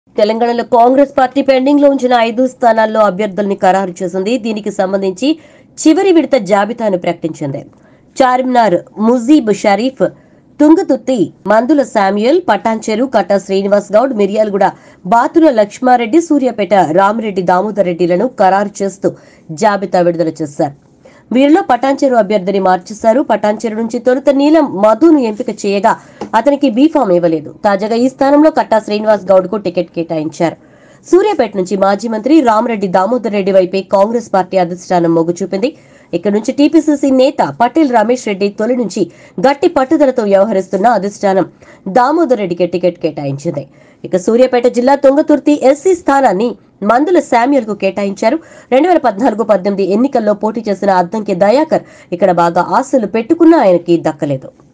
తెలంగాణలో Congress party pending లో ఉంచిన ఐదు స్థానాల్లో అభ్యర్థుల్ని ఖరారు చేసింది దీనికి సంబంధించి చివరి విడత జాబితాను ప్రకటించింది చార్మినార్ ముజీబ్ షరీఫ్ తుంగతుర్తి మందుల శామ్యుయల్ పటాన్చెరు కట్ట శ్రీనివాస్ గౌడ్ మిర్యాలగూడ బాతుల లక్ష్మారెడ్డి సూర్యాపేట రామిరెడ్డి దామోదర్ రెడ్డిలను ఖరారు చేస్తూ జాబితా విడుదల చేశారు వీరిలో పటాన్చెరు అభ్యర్థిని మార్చేశారు పటాన్చెరు నుంచి తొలుత నీలం మధును ఎంపిక చేయగా అతనికి బీఫామ్ ఇవ్వలేదు తాజాగా ఈ స్థానంలో కట్టా శ్రీనివాస్ గౌడ్ కు టికెట్ కేటాయించారు సూర్యాపేట నుంచి మాజీ మంత్రి రామరెడ్డి దామోదర్ రెడ్డి వైపే కాంగ్రెస్ పార్టీ అధిష్టానం మొగ్గు చూపింది ఇక్కడ నుంచి టీపీసీసీ నేత పటేల్ రమేష్ రెడ్డి తొలి నుంచి గట్టి పట్టుదలతో వ్యవహరిస్తున్న అధిష్టానం దామోదర్ రెడ్డికి టికెట్ కేటాయించింది ఇక సూర్యాపేట జిల్లా తుంగతుర్తి ఎస్సీ స్థానాన్ని మందుల శామ్యుల్ కు కేటాయించారు రెండు వేల పద్నాలుగు పద్దెనిమిది ఎన్నికల్లో పోటీ చేసిన అద్దంకి దయాకర్ ఇక్కడ బాగా ఆశలు పెట్టుకున్నా ఆయనకి దక్కలేదు